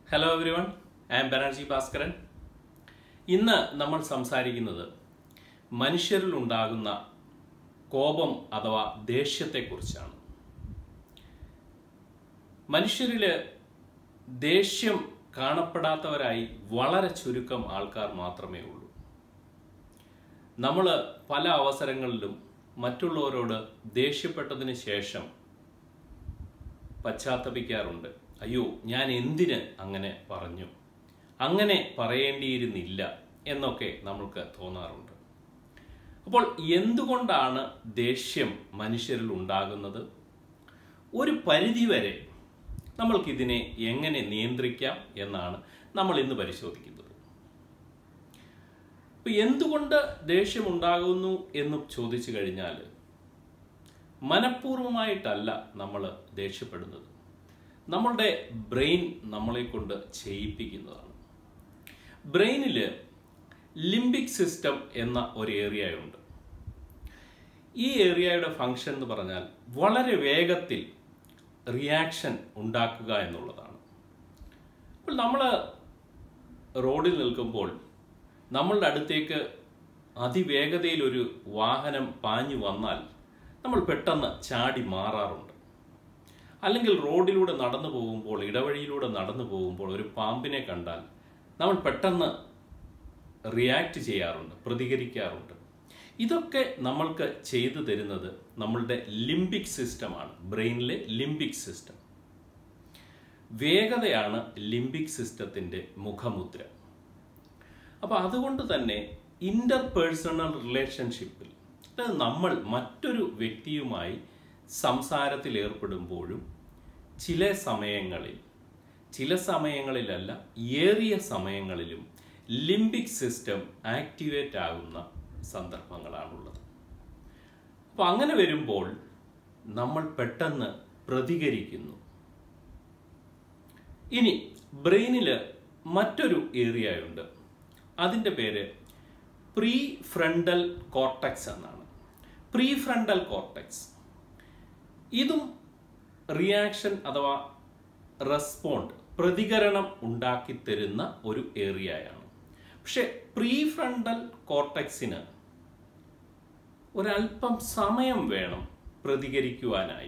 hello everyone I am Banerjee Bhaskaran ഇന്ന് നമ്മൾ സംസാരിക്കുന്നത് മനുഷ്യരിൽ ഉണ്ടാകുന്ന കോപം അഥവാ ദേഷ്യത്തെക്കുറിച്ചാണ് മനുഷ്യരിൽ ദേഷ്യം കാണപ്പെടാത്തവരായി വളരെ ചുരുക്കം ആൾക്കാർ മാത്രമേ ഉള്ളൂ നമ്മൾ പല അവസരങ്ങളിലും മറ്റുള്ളവരോട് ദേഷ്യപ്പെട്ടതിന് ശേഷം പശ്ചാത്തപിക്കാറുണ്ട് അയ്യോ ഞാൻ എന്തിന് അങ്ങനെ പറഞ്ഞു അങ്ങനെ പറയേണ്ടിയിരുന്നില്ല എന്നൊക്കെ നമ്മൾക്ക് തോന്നാറുണ്ട് അപ്പോൾ എന്തുകൊണ്ടാണ് ദേഷ്യം മനുഷ്യരിൽ ഉണ്ടാകുന്നത് ഒരു പരിധിവരെ നമ്മൾക്കിതിനെ എങ്ങനെ നിയന്ത്രിക്കാം എന്നാണ് നമ്മൾ ഇന്ന് പരിശോധിക്കുന്നത് ഇപ്പൊ എന്തുകൊണ്ട് ദേഷ്യം ഉണ്ടാകുന്നു എന്ന് ചോദിച്ചു കഴിഞ്ഞാൽ മനഃപൂർവമായിട്ടല്ല നമ്മൾ ദേഷ്യപ്പെടുന്നത് നമ്മളുടെ ബ്രെയിൻ നമ്മളെ കൊണ്ട് ചെയ്യിപ്പിക്കുന്നതാണ് ബ്രെയിനിൽ ലിംബിക് സിസ്റ്റം എന്ന ഒരു ഏരിയ ഉണ്ട് ഈ ഏരിയയുടെ ഫങ്ഷൻ എന്ന് പറഞ്ഞാൽ വളരെ വേഗത്തിൽ റിയാക്ഷൻ ഉണ്ടാക്കുക എന്നുള്ളതാണ് അപ്പോൾ നമ്മൾ റോഡിൽ നിൽക്കുമ്പോൾ നമ്മളുടെ അടുത്തേക്ക് അതിവേഗതയിൽ ഒരു വാഹനം പാഞ്ഞു വന്നാൽ നമ്മൾ പെട്ടെന്ന് ചാടി മാറാറുണ്ട് അല്ലെങ്കിൽ റോഡിലൂടെ നടന്നു പോകുമ്പോൾ ഇടവഴിയിലൂടെ നടന്നു പോകുമ്പോൾ ഒരു പാമ്പിനെ കണ്ടാൽ നമ്മൾ പെട്ടെന്ന് റിയാക്ട് ചെയ്യാറുണ്ട് പ്രതികരിക്കാറുണ്ട് ഇതൊക്കെ നമ്മൾക്ക് ചെയ്തു തരുന്നത് നമ്മളുടെ ലിംബിക് സിസ്റ്റമാണ് ബ്രെയിനിലെ ലിംബിക് സിസ്റ്റം വേഗതയാണ് ലിംബിക് സിസ്റ്റത്തിൻ്റെ മുഖമുദ്ര അപ്പോൾ അതുകൊണ്ട് തന്നെ ഇന്റർ പേഴ്സണൽ റിലേഷൻഷിപ്പിൽ അതായത് നമ്മൾ മറ്റൊരു വ്യക്തിയുമായി സംസാരത്തിൽ ഏർപ്പെടുമ്പോഴും ചില സമയങ്ങളിൽ ചില സമയങ്ങളിലല്ല ഏറിയ സമയങ്ങളിലും ലിംബിക് സിസ്റ്റം ആക്ടിവേറ്റ് ആകുന്ന സന്ദർഭങ്ങളാണുള്ളത് അപ്പോൾ അങ്ങനെ വരുമ്പോൾ നമ്മൾ പെട്ടെന്ന് പ്രതികരിക്കുന്നു ഇനി ബ്രെയിനിൽ മറ്റൊരു ഏരിയ ഉണ്ട് അതിൻ്റെ പേര് പ്രീ ഫ്രണ്ടൽ കോർട്ടക്സ് എന്നാണ് പ്രീ ഫ്രണ്ടൽ കോർട്ടക്സ് ഇതും റിയാക്ഷൻ അഥവാ റെസ്പോണ്ട് പ്രതികരണം ഉണ്ടാക്കി തരുന്ന ഒരു ഏരിയയാണ് പക്ഷെ പ്രീ ഫ്രണ്ടൽ കോർട്ടക്സിന് ഒരല്പം സമയം വേണം പ്രതികരിക്കുവാനായി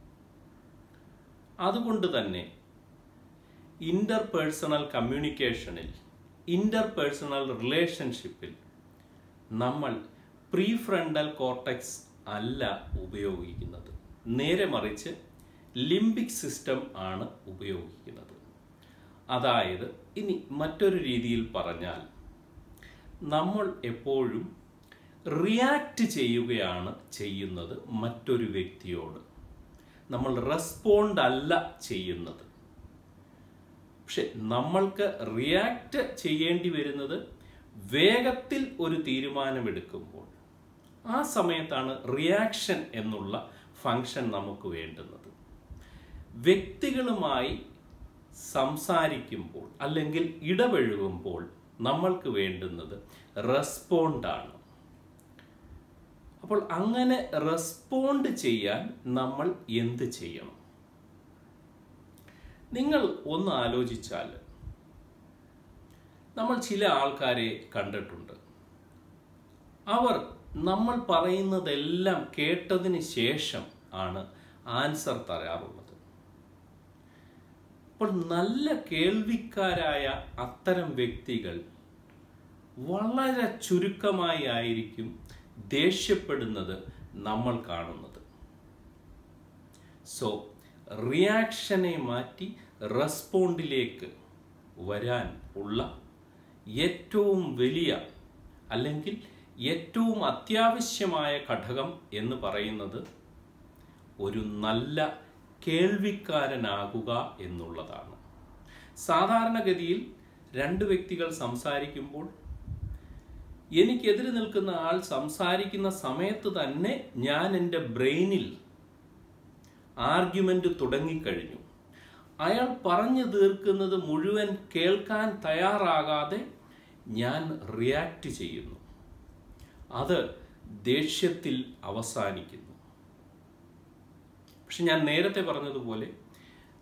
അതുകൊണ്ട് തന്നെ ഇന്റർ പേഴ്സണൽ കമ്മ്യൂണിക്കേഷനിൽ ഇന്റർ പേഴ്സണൽ റിലേഷൻഷിപ്പിൽ നമ്മൾ പ്രീ ഫ്രണ്ടൽ കോർട്ടക്സ് അല്ല ഉപയോഗിക്കുന്നത് നേരെ മറിച്ച് ലിംബിക് സിസ്റ്റം ആണ് ഉപയോഗിക്കുന്നത് അതായത് ഇനി മറ്റൊരു രീതിയിൽ പറഞ്ഞാൽ നമ്മൾ എപ്പോഴും റിയാക്ട് ചെയ്യുകയാണ് ചെയ്യുന്നത് മറ്റൊരു വ്യക്തിയോട് നമ്മൾ റെസ്പോണ്ട് അല്ല ചെയ്യുന്നത് പക്ഷെ നമ്മൾക്ക് റിയാക്ട് ചെയ്യേണ്ടി വരുന്നത് വേഗത്തിൽ ഒരു തീരുമാനമെടുക്കുമ്പോൾ ആ സമയത്താണ് റിയാക്ഷൻ എന്നുള്ള ഫങ്ഷൻ നമുക്ക് വേണ്ടുന്നത് വ്യക്തികളുമായി സംസാരിക്കുമ്പോൾ അല്ലെങ്കിൽ ഇടപഴകുമ്പോൾ നമ്മൾക്ക് വേണ്ടുന്നത് റെസ്പോണ്ടാണ് അപ്പോൾ അങ്ങനെ റെസ്പോണ്ട് ചെയ്യാൻ നമ്മൾ എന്ത് ചെയ്യണം നിങ്ങൾ ഒന്ന് ആലോചിച്ചാൽ നമ്മൾ ചില ആൾക്കാരെ കണ്ടിട്ടുണ്ട് അവർ നമ്മൾ പറയുന്നതെല്ലാം കേട്ടതിന് ശേഷം ആണ് ആൻസർ തരാറുള്ളത് അപ്പോൾ നല്ല കേൾവിക്കാരായ അത്തരം വ്യക്തികൾ വളരെ ചുരുക്കമായി ആയിരിക്കും ദേഷ്യപ്പെടുന്നത് നമ്മൾ കാണുന്നത് സോ റിയാക്ഷനെ മാറ്റി റെസ്പോണ്ടിലേക്ക് വരാൻ ഉള്ള ഏറ്റവും വലിയ അല്ലെങ്കിൽ ഏറ്റവും അത്യാവശ്യമായ ഘടകം എന്ന് പറയുന്നത് ഒരു നല്ല കേൾവിക്കാരനാകുക എന്നുള്ളതാണ് സാധാരണഗതിയിൽ രണ്ട് വ്യക്തികൾ സംസാരിക്കുമ്പോൾ എനിക്കെതിരെ നിൽക്കുന്ന ആൾ സംസാരിക്കുന്ന സമയത്ത് തന്നെ ഞാൻ എൻ്റെ ബ്രെയിനിൽ ആർഗ്യുമെന്റ് തുടങ്ങിക്കഴിഞ്ഞു അയാൾ പറഞ്ഞു തീർക്കുന്നത് മുഴുവൻ കേൾക്കാൻ തയ്യാറാകാതെ ഞാൻ റിയാക്ട് ചെയ്യുന്നു അത് ദേഷ്യത്തിൽ അവസാനിക്കുന്നു പക്ഷെ ഞാൻ നേരത്തെ പറഞ്ഞതുപോലെ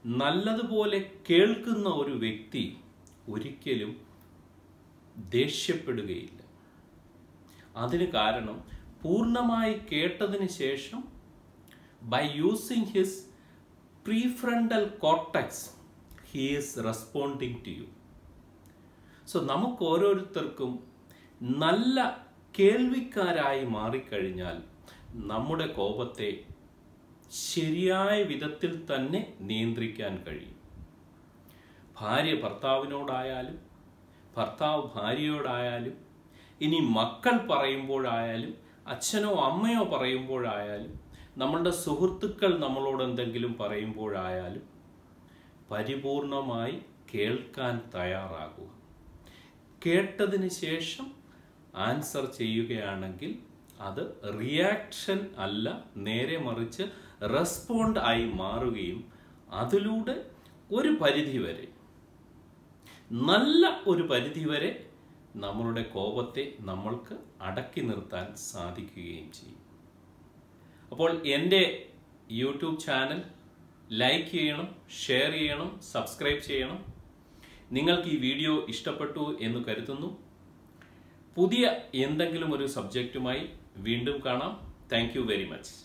നല്ലതുപോലെ കേൾക്കുന്ന ഒരു വ്യക്തി ഒരിക്കലും ദേഷ്യപ്പെടുകയില്ല അതിന് കാരണം പൂർണ്ണമായി കേട്ടതിന് ശേഷം by using his prefrontal cortex he is responding to you so നമുക്ക് ഓരോരുത്തർക്കും നല്ല കേൾവിക്കാരായി മാറിക്കഴിഞ്ഞാൽ നമ്മുടെ കോപത്തെ ശരിയായ വിധത്തിൽ തന്നെ നിയന്ത്രിക്കാൻ കഴിയും ഭാര്യ ഭർത്താവിനോടായാലും ഭർത്താവ് ഭാര്യയോടായാലും ഇനി മക്കൾ പറയുമ്പോഴായാലും അച്ഛനോ അമ്മയോ പറയുമ്പോഴായാലും നമ്മളുടെ സുഹൃത്തുക്കൾ നമ്മളോട് എന്തെങ്കിലും പറയുമ്പോഴായാലും പരിപൂർണമായി കേൾക്കാൻ തയ്യാറാകുക കേട്ടതിന് ശേഷം ആൻസർ ചെയ്യുകയാണെങ്കിൽ അത് റിയാക്ഷൻ അല്ല നേരെ മറിച്ച് റെസ്പോണ്ട് ആയി മാറുകയും അതിലൂടെ ഒരു പരിധി വരെ നല്ല ഒരു പരിധി വരെ നമ്മളുടെ കോപത്തെ നമ്മൾക്ക് അടക്കി നിർത്താൻ സാധിക്കുകയും ചെയ്യും അപ്പോൾ എൻ്റെ യൂട്യൂബ് ചാനൽ ലൈക്ക് ചെയ്യണം ഷെയർ ചെയ്യണം സബ്സ്ക്രൈബ് ചെയ്യണം നിങ്ങൾക്ക് ഈ വീഡിയോ ഇഷ്ടപ്പെട്ടു എന്ന് കരുതുന്നു പുതിയ എന്തെങ്കിലും ഒരു സബ്ജക്റ്റുമായി വീണ്ടും കാണാം താങ്ക് യു വെരി മച്ച്